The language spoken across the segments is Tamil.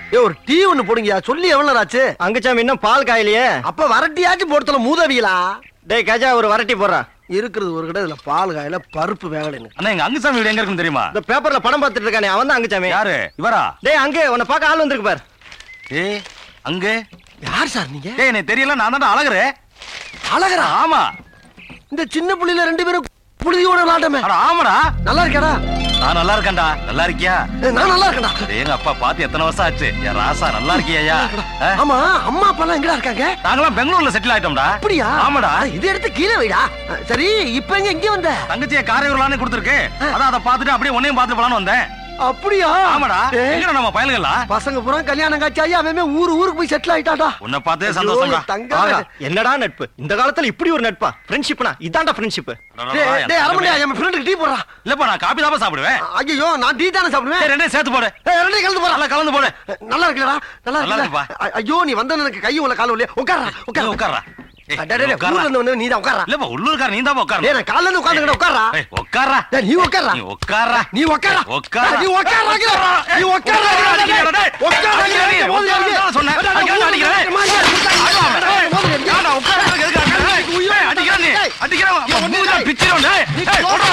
ஏ ஒரு டீ ஒண்ணு போடுங்கயா சொல்லி எவ்வளவு நேரம் ஆச்சு அங்குச்சாமி இன்னும் பால் காயிலையே அப்ப வரட்டியாச்சும் போடுத்தல மூதவியலா டேய் கஜா ஒரு வரட்டி போடுறா இருக்கிறது ஒரு கடை இதுல பால் காயில பருப்பு வேகலைன்னு அண்ணா எங்க அங்குசாமி வீடு எங்க இருக்குன்னு தெரியுமா இந்த பேப்பர்ல படம் பார்த்துட்டு இருக்கானே அவன் தான் அங்குச்சாமி யாரு இவரா டேய் அங்கே உன்னை பார்க்க ஆள் வந்திருக்கு பார் ஏய் அங்க யார் சார் நீங்க டேய் எனக்கு தெரியல நான் தான் அழகுற அழகரா ஆமா இந்த சின்ன புள்ளில ரெண்டு பேரும் புழுதியோட விளாட்டமே அட ஆமாடா நல்லா இருக்கேடா நான் நல்லா இருக்கேன்டா நல்லா இருக்கியா ஏ, நான் நல்லா இருக்கேன்டா டேய், எங்க அப்பா பார்த்து எத்தனை வருஷம் ஆச்சு என் ராசா நல்லா இருக்கியா ஆமா அம்மா அப்பா எல்லாம் எங்கடா இருக்காங்க நாங்களாம் பெங்களூர்ல செட்டில் ஆயிட்டோம்டா அப்படியா ஆமாடா அட, இது எடுத்து கீழே வைடா அஹ், சரி இப்ப எங்க இங்க வந்த தங்கச்சியை காரையூர்லான்னு கொடுத்துருக்கு அதான் அதை பார்த்துட்டு அப்படியே உன்னையும் பார்த்து போலான்னு வந்தேன் அப்படியா ஆமாடா ஏய், எங்கடா நம்ம பயலுங்களா பசங்க பூரா கல்யாணம் காட்சி அவன் ஊரு ஊருக்கு போய் செட்டில் ஆயிட்டாடா உன்னை பார்த்தே ஐயோ, சந்தோஷம்டா என் தங்கமே. ஆகா என்னடா நட்பு இந்த காலத்துல இப்படி ஒரு நட்பா ஃப்ரெண்ட்ஷிப்னா இதான்டா ஃப்ரெண்ட்ஷிப் டேய், டேய், அரமணியா, என் ஃப்ரெண்டுக்கு டீ போடுறா இல்லப்பா நான் காபி தான் சாப்பிடுவேன் ஐயோ நான் டீ தானே சாப்பிடுவேன் டேய், ரெண்டையும் சேர்த்து போடு ஏய், ரெண்டையும் கலந்து போடா நல்லா கலந்து போடு நல்லா இருக்குல்லடா நல்லா நல்லா இருக்குல்ல இருக்குப்பா. அ- ஐயோ நீ வந்த எனக்கு கை உள்ள கால இல்லையா உட்காரா நீ உட்கார உட்கார்றா ஏய், டேய், டேய், டேய், உட்கார்றா. ஊர்ல இருந்து வந்து நீ தான் உட்காரா இல்லப்பா உள்ளூர்கார நீ தான் உட்கார டேய் நான் காலைல இருந்து உட்கார்ந்துக்கிட்ட உட்காரா ஏய், உட்கார்றா டேய், நீ உட்காரா நீ உட்கார்றா நீ உட்காரா உட்கார்றா. நீ உட்காரா நீ உட்காரா அடிக்கிறா, டேய். அடிக்கிறா நீ. உட்காருன்னு தான் சொன்னேன். அடிக்கிறா, அடிக்கிறா. ஏன்டா, உட்கார்றதுக்கு எதுக்கு அடிக்கிற? ஏய், அடிக்கிறா நீ. அடிக்கிறா, அவன் மூஞ்சில பிச்சிரும், டேய். ஏய், போடுறா.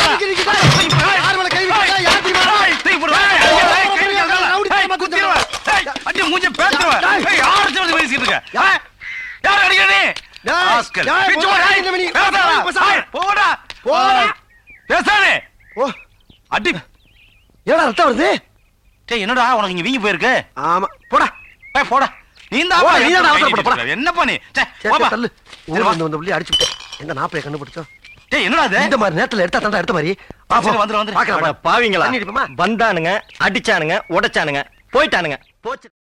ஏய், தூக்கி போடு. ஏய், அடிக்கிறா, ஏய், கை வைக்காத. ஏய், குத்திருவேன். ஏய், அடி மூஞ்சில பேத்துருவேன். ஏய், யாரை வச்சு வந்து பேசிட்டு இருக்க? ஏய், யாரை அடிக்கிற நீ? டேய், ராஸ்கல். டேய், பிச்சு போடா, போடு. இந்த மணி. பேசாதடா. பேசாத. ஏய், போடா. போடா. பேசாதே. ஓ அடி ஏடா ரத்தம் வருது டேய், என்னடா உனக்கு இங்க வீங்கி போயிருக்கு ஆமா போடா ஏய், போடா நீ தான் போடா, நீ தான் அவசரப்பட, போடா. என்னப்பா நீ சே, சரி, போப்பா. சரி, தள்ளு சரி, ஊர்ல வா. வந்து வந்த புள்ளி அடிச்சு விட்டேன் எங்க நாப்பைய கண்டுபிடிச்சோம் டேய், என்னடா இது இந்த மாதிரி நேரத்துல எடுத்தா தாண்டா எடுத்த மாதிரி சரி, வந்துரு, வந்துரு. பாக்கலாம் பாவிங்களா தண்ணி அடிப்போமா? வந்தானுங்க அடிச்சானுங்க உடைச்சானுங்க போயிட்டானுங்க போச்சு